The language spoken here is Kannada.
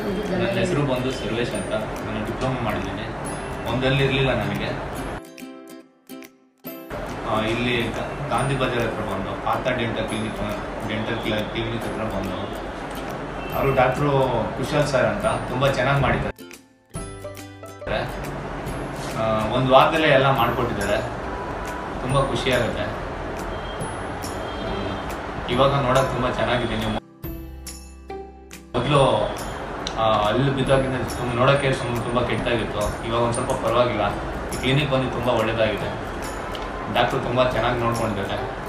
ನನ್ನ ಹೆಸರು ಬಂದು ಸರ್ವೇಶ್ ಅಂತ ನಾನು ಡಿಪ್ಲೊಮಾ ಮಾಡಿದ್ದೀನಿ ಒಂದಲ್ಲಿ ಇರಲಿಲ್ಲ ನನಗೆ ಆ, ಇಲ್ಲಿ ಗ- ಗಾಂಧಿ ಬಜಾರ್ ಹತ್ರ ಬಂದು ಪಾತ ಡೆಂಟಲ್ ಕ್ಲಿನಿಕ್ ಡೆಂಟಲ್ ಕ್ಲಿನಿಕ್ ಹತ್ರ ಬಂದು ಅವರು ಡಾಕ್ಟ್ರು ಕುಶಲ್ ಸರ್ ಅಂತ ತುಂಬ ಚೆನ್ನಾಗಿ ಮಾಡಿದ್ದಾರೆ ಆ, ಒಂದು ವಾರದಲ್ಲೇ ಎಲ್ಲ ಮಾಡಿಕೊಟ್ಟಿದ್ದಾರೆ ತುಂಬ ಖುಷಿಯಾಗುತ್ತೆ ಹ್ಮ್. ಇವಾಗ ನೋಡೋಕೆ ತುಂಬ ಚೆನ್ನಾಗಿದೆ ನೀವು ಮೊದಲು ಅಲ್ಲಿ ಬಿದ್ದಾಗಿಂದ ತುಂಬ ನೋಡೋಕ್ಕೆ ತುಂಬ ತುಂಬ ಕೆಟ್ಟಾಗಿತ್ತು ಇವಾಗ ಒಂದು ಸ್ವಲ್ಪ ಪರವಾಗಿಲ್ಲ ಈ ಕ್ಲಿನಿಕ್ ಬಂದು ತುಂಬ ಒಳ್ಳೆಯದಾಗಿದೆ ಡಾಕ್ಟ್ರು ತುಂಬ ಚೆನ್ನಾಗಿ ನೋಡ್ಕೊಂಡಿದ್ದಾರೆ